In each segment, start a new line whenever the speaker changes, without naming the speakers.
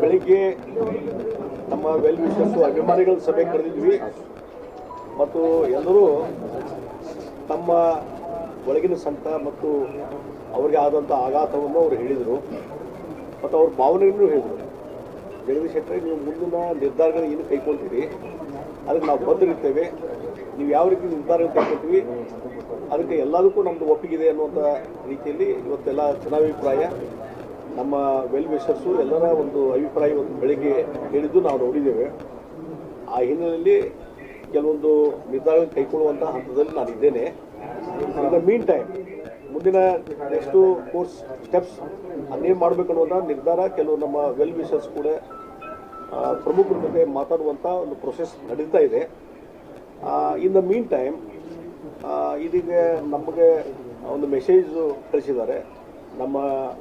ಬೆಳಿಗ್ಗೆ ನಮ್ಮ well wishers ಅಭಿಮಾನಿಗಳ ಸಭೆ ಕರೆದಿದ್ವಿ ಮತ್ತು ಎಲ್ಲರೂ ತಮ್ಮ ಒಳಗಿನ ಸಂಕಟ ಮತ್ತು ಅವರಿಗೆ ಆದಂಥ ಆಘಾತವನ್ನು ಅವರು ಹೇಳಿದರು ಮತ್ತು ಅವ್ರ ಭಾವನೆಯನ್ನು ಹೇಳಿದರು ಜಗದೀಶ್ ಶೆಟ್ಟರೆ ನೀವು ಮುಂದಿನ ನಿರ್ಧಾರಗಳು ಏನು ಕೈಗೊಳ್ತೀರಿ ಅದಕ್ಕೆ ನಾವು ಬದ್ಧರಿರ್ತೇವೆ ನೀವು ಯಾವ ರೀತಿ ನಿರ್ಧಾರ ಕೈಗೊಳ್ತೀವಿ ಅದಕ್ಕೆ ಎಲ್ಲದಕ್ಕೂ ನಮ್ಮದು ಒಪ್ಪಿಗಿದೆ ಅನ್ನುವಂಥ ರೀತಿಯಲ್ಲಿ ಇವತ್ತೆಲ್ಲ ಜನಾಭಿಪ್ರಾಯ ನಮ್ಮ ವೆಲ್ ವಿಶರ್ಸು ಎಲ್ಲರ ಒಂದು ಅಭಿಪ್ರಾಯ ಇವತ್ತು ಬೆಳಗ್ಗೆ ಹೇಳಿದ್ದು ನಾವು ನೋಡಿದ್ದೇವೆ ಆ ಹಿನ್ನೆಲೆಯಲ್ಲಿ ಕೆಲವೊಂದು ನಿರ್ಧಾರಗಳನ್ನು ಕೈಗೊಳ್ಳುವಂಥ ಹಂತದಲ್ಲಿ ನಾನು ಇದ್ದೇನೆ ಇನ್ ದ ಮೀನ್ ಟೈಮ್ ಮುಂದಿನ ನೆಕ್ಸ್ಟು ಕೋರ್ಸ್ ಸ್ಟೆಪ್ಸ್ ಅನ್ನೇನು ಮಾಡಬೇಕು ಅನ್ನುವಂಥ ನಿರ್ಧಾರ ಕೆಲವು ನಮ್ಮ ವೆಲ್ ವಿಶರ್ಸ್ ಕೂಡ ಆ, ಪ್ರಮುಖರ ಜೊತೆ ಮಾತಾಡುವಂಥ ಒಂದು ಪ್ರೊಸೆಸ್ ನಡೀತಾ ಇದೆ ಇನ್ ದ ಮೀನ್ ಟೈಮ್ ಇದೀಗ ನಮಗೆ ಒಂದು ಮೆಸೇಜ್ ಕಳಿಸಿದ್ದಾರೆ ನಮ್ಮ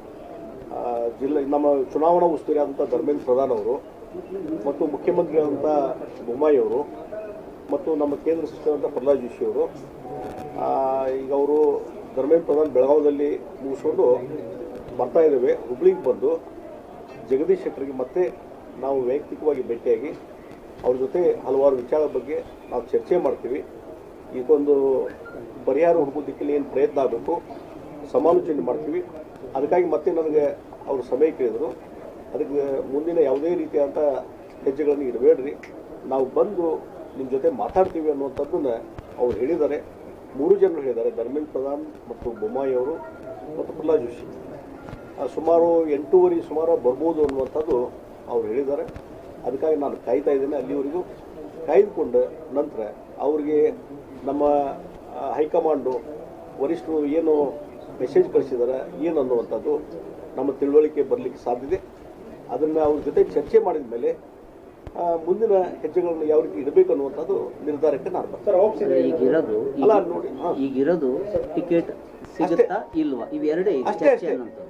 ಆ, ಜಿಲ್ಲೆ ನಮ್ಮ ಚುನಾವಣಾ ಉಸ್ತುವಾರಿ ಆದಂಥ ಧರ್ಮೇಂದ್ರ ಪ್ರಧಾನ್ ಅವರು ಮತ್ತು ಮುಖ್ಯಮಂತ್ರಿ ಆದಂಥ ಬೊಮ್ಮಾಯಿ ಅವರು ಮತ್ತು ನಮ್ಮ ಕೇಂದ್ರ ಸಚಿವರಾದಂಥ ಪ್ರಹ್ಲಾದ್ ಜೋಶಿ ಅವರು ಆ, ಈಗ ಅವರು ಧರ್ಮೇಂದ್ರ ಪ್ರಧಾನ್ ಬೆಳಗಾವದಲ್ಲಿ ಮುಗಿಸ್ಕೊಂಡು ಬರ್ತಾ ಇದ್ದೇವೆ ಹುಬ್ಳಿಗೆ ಬಂದು ಜಗದೀಶ್ ಶೆಟ್ಟರಿಗೆ ಮತ್ತೆ ನಾವು ವೈಯಕ್ತಿಕವಾಗಿ ಭೇಟಿಯಾಗಿ ಅವ್ರ ಜೊತೆ ಹಲವಾರು ವಿಚಾರದ ಬಗ್ಗೆ ನಾವು ಚರ್ಚೆ ಮಾಡ್ತೀವಿ ಇದೊಂದು ಪರಿಹಾರ ಹುಡುಕೋ ದಿಕ್ಕಲ್ಲಿ ಏನು ಪ್ರಯತ್ನ ಆಗಬೇಕು ಸಮಾಲೋಚನೆ ಮಾಡ್ತೀವಿ ಅದಕ್ಕಾಗಿ ಮತ್ತೆ ನನಗೆ ಅವರು ಸಮಯ ಕೇಳಿದರು ಅದಕ್ಕೆ ಮುಂದಿನ ಯಾವುದೇ ರೀತಿಯಾದಂಥ ಹೆಜ್ಜೆಗಳನ್ನು ಇಡಬೇಡ್ರಿ ನಾವು ಬಂದು ನಿಮ್ಮ ಜೊತೆ ಮಾತಾಡ್ತೀವಿ ಅನ್ನುವಂಥದ್ದನ್ನ ಅವ್ರು ಹೇಳಿದ್ದಾರೆ ಮೂರು ಜನರು ಹೇಳಿದ್ದಾರೆ ಧರ್ಮೇಂದ್ರ ಪ್ರಧಾನ್ ಮತ್ತು ಬೊಮ್ಮಾಯಿ ಅವರು ಮತ್ತು ಪ್ರಹ್ಲಾದ್ ಜೋಶಿ ಆ, ಸುಮಾರು ಎಂಟೂವರೆ ಸುಮಾರು ಬರ್ಬೋದು ಅನ್ನುವಂಥದ್ದು ಅವ್ರು ಹೇಳಿದ್ದಾರೆ ಅದಕ್ಕಾಗಿ ನಾನು ಕಾಯ್ತಾ ಇದ್ದೇನೆ ಅಲ್ಲಿವರೆಗೂ ಕಾಯ್ದುಕೊಂಡ ನಂತರ ಅವರಿಗೆ ನಮ್ಮ ಆ, ಹೈಕಮಾಂಡು ವರಿಷ್ಠರು ಏನು ಮೆಸೇಜ್ ಕಳಿಸಿದ್ದಾರೆ ಏನು ಅನ್ನುವಂಥದ್ದು ನಮ್ಮ ತಿಳುವಳಿಕೆ ಬರಲಿಕ್ಕೆ ಸಾಧ್ಯತೆ ಅದನ್ನು ಅವ್ರ ಜೊತೆ ಚರ್ಚೆ ಮಾಡಿದ ಮೇಲೆ ಆ, ಮುಂದಿನ ಹೆಜ್ಜೆಗಳನ್ನು ಯಾವ ರೀತಿ ಇಡಬೇಕು ಅನ್ನುವಂಥದ್ದು ನಿರ್ಧಾರಕ್ಕೆ ನಾನು ಬರ್ತೇನೆ
ಈಗಿರೋದು ಈಗ-
ಅಲ್ಲ ನೋಡಿ ಹಾ.
ಈಗಿರೋದು ಟಿಕೆಟ್ ಸಿಗುತ್ತಾ ಇಲ್ವಾ ಇವೆರಡೇ ಈಗ
ಅಷ್ಟೇ,
ಚರ್ಚೆ
ಅಷ್ಟೇ.
ಅನ್ನೋದು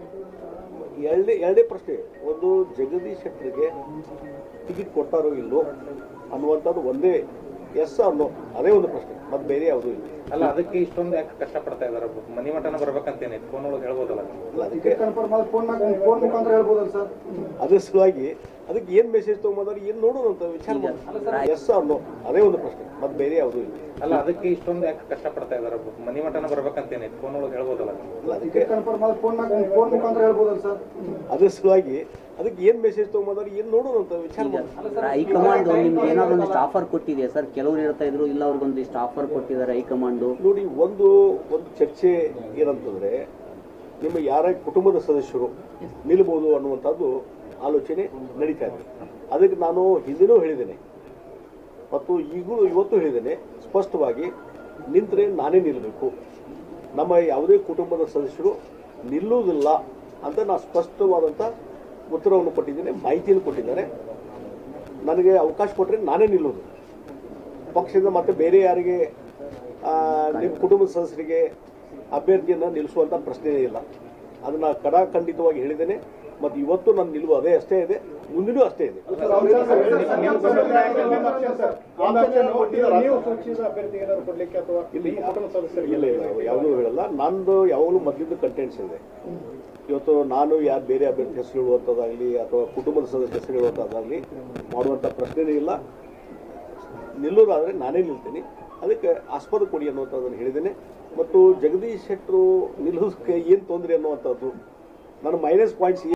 ಎರಡೇ ಎರಡೇ ಪ್ರಶ್ನೆ ಒಂದು ಜಗದೀಶ್ ಶೆಟ್ಟರಿಗೆ ಟಿಕೆಟ್ ಕೊಟ್ಟಾರೋ ಇಲ್ಲೋ ಅನ್ನುವಂಥದ್ದು ಒಂದೇ ಎಸ್ ಅನ್ನೋ ಅದೇ ಒಂದು ಪ್ರಶ್ನೆ ಮತ್ತೆ ಬೇರೆ ಯಾವುದೂ ಇಲ್ಲ
ಅಲ್ಲ ಅದಕ್ಕೆ ಇಷ್ಟೊಂದು ಯಾಕೆ ಕಷ್ಟಪಡ್ತಾ ಇದಾರೆ ಮನಿ ಮಠನ ಬರ್ಬೇಕಂತೇನೆ ಫೋನ್ ಒಳಗೆ ಹೇಳ್ಬೋದಲ್ಲ ನೀವು
ಅಲ್ಲ, ಅದಕ್ಕೆ
ಕನ್ಫರ್ಮ್ ಆದ್ರೆ ಫೋನ್ ಫೋನ್ ಮುಖಾಂತರ ಹೇಳ್ಬೋದಲ್ಲ ಸರ್
ಅದ್ರ ಸಲುವಾಗಿ ಅದಕ್ಕೆ ಏನು ಮೆಸೇಜ್ ತೊಗೊಂಬಂದ್ರೆ ಏನು ನೋಡೋಣ ಅಂತ ವಿಚಾರ ಮಾಡಿ ಎಸ್ ಅನ್ನೋ ಅದೇ ಒಂದು ಪ್ರಶ್ನೆ ಮತ್ತೆ ಬೇರೆ ಯಾವುದೂ ಇಲ್ಲ
ಅಲ್ಲ ಅದಕ್ಕೆ ಇಷ್ಟೊಂದು ಯಾಕೆ ಕಷ್ಟಪಡ್ತಾ ಇದಾರೆ ಮನಿ ಮಠನ ಬರ್ಬೇಕಂತೇನೆ ಫೋನ್ ಒಳಗೆ ಹೇಳ್ಬೋದಲ್ಲ ನೀವು
ಅಲ್ಲ, ಅದಕ್ಕೆ
ಕನ್ಫರ್ಮ್ ಆದ್ರೆ ಫೋನ್ ಫೋನ್ ಮುಖಾಂತರ ಹೇಳ್ಬೋದಲ್ಲ ಸರ್
ಅದ್ರ ಸಲುವಾಗಿ ಅದಕ್ಕೆ ಏನು ಮೆಸೇಜ್ ತೊಗೊಂಬಂದ್ರೆ ಏನು ನೋಡೋಣ ಅಂತ ವಿಚಾರ ಮಾಡಿ
ಹೈಕಮಾಂಡ್ ನಿಮ್ಗೆ ಏನಾದ್ರು ಒಂದಿಷ್ಟು ಆಫರ್ ಕೊಟ್ಟಿದೆಯಾ ಸರ್ ಕೆಲವರು ಹೇಳ್ತಾ ಇದ್ರು ಇಲ್ಲ ಅವ್ರಿಗೊಂದಿಷ್ಟು ಆಫರ್ ಕೊಟ್ಟಿದ್ದಾರೆ ಹೈಕಮಾಂಡು
ನೋಡಿ ಒಂದು ಒಂದು ಚರ್ಚೆ ಏನಂತಂದ್ರೆ ನಿಮ್ಮ ಯಾರ ಕುಟುಂಬದ ಸದಸ್ಯರು ನಿಲ್ಬೋದು ಅನ್ನುವಂಥದ್ದು ಆಲೋಚನೆ ನಡೀತಾ ಇದೆ ಅದಕ್ಕೆ ನಾನು ಹಿಂದಿನೂ ಹೇಳಿದ್ದೇನೆ ಮತ್ತು ಈಗಲೂ ಇವತ್ತು ಹೇಳಿದ್ದೇನೆ ಸ್ಪಷ್ಟವಾಗಿ ನಿಂತರೆ ನಾನೇ ನಿಲ್ಲಬೇಕು ನಮ್ಮ ಯಾವುದೇ ಕುಟುಂಬದ ಸದಸ್ಯರು ನಿಲ್ಲುವುದಿಲ್ಲ ಅಂತ ನಾನು ಸ್ಪಷ್ಟವಾದಂಥ ಉತ್ತರವನ್ನು ಕೊಟ್ಟಿದ್ದೇನೆ ಮಾಹಿತಿಯನ್ನು ಕೊಟ್ಟಿದ್ದಾರೆ ನನಗೆ ಅವಕಾಶ ಕೊಟ್ಟರೆ ನಾನೇ ನಿಲ್ಲೋದು ಪಕ್ಷದಿಂದ ಮತ್ತೆ ಬೇರೆ ಯಾರಿಗೆ ಆ, ನಿಮ್ಮ ಕುಟುಂಬದ ಸದಸ್ಯರಿಗೆ ಅಭ್ಯರ್ಥಿಯನ್ನು ನಿಲ್ಲಿಸುವಂಥ ಪ್ರಶ್ನೆಯೇ ಇಲ್ಲ ಅದನ್ನ ಕಡಾಖಂಡಿತವಾಗಿ ಹೇಳಿದ್ದೇನೆ ಮತ್ತು ಇವತ್ತು ನನ್ನ ನಿಲುವು ಅದೇ ಅಷ್ಟೇ ಇದೆ ಮುಂದಿನೂ ಅಷ್ಟೇ ಇದೆ
ನೀವು ಸೂಚಿಸಿದ ಅಭ್ಯರ್ಥಿ ಏನಾದ್ರು ಕೊಡ್ಲಿಕ್ಕೆ ಅಥವಾ
ಇಲ್ಲಿ
ನಿಮ್ಮ ಕುಟುಂಬ ಸದಸ್ಯರಿಗೆ
ಇಲ್ಲ ಇಲ್ಲ ಯಾವುದೂ ಹೇಳಲ್ಲ ನಂದು ಯಾವಾಗಲೂ ಮೊದಲಿಂದ ಕಂಟೆಂಟ್ಸ್ ಇದೆ ಇವತ್ತು ನಾನು ಯಾರು ಬೇರೆ ಅಭ್ಯರ್ಥಿ ಹೆಸರು ಹೇಳುವಂಥದ್ದಾಗಲಿ ಅಥವಾ ಕುಟುಂಬದ ಸದಸ್ಯ ಹೆಸರು ಹೇಳುವಂಥದ್ದಾಗಲಿ ಮಾಡುವಂಥ ಪ್ರಶ್ನೆನೇ ಇಲ್ಲ ನಿಲ್ಲೋದಾದರೆ ನಾನೇ ನಿಲ್ತೀನಿ ಅದಕ್ಕೆ ಆಸ್ಪದ ಕೊಡಿ ಅನ್ನುವಂಥದ್ದನ್ನು ಹೇಳಿದ್ದೇನೆ ಮತ್ತು ಜಗದೀಶ್ ಶೆಟ್ಟರು ನಿಲ್ಲೋದಕ್ಕೆ ಏನು ತೊಂದರೆ ಅನ್ನುವಂಥದ್ದು ನನ್ನ ಮೈನಸ್ ಪಾಯಿಂಟ್ಸ್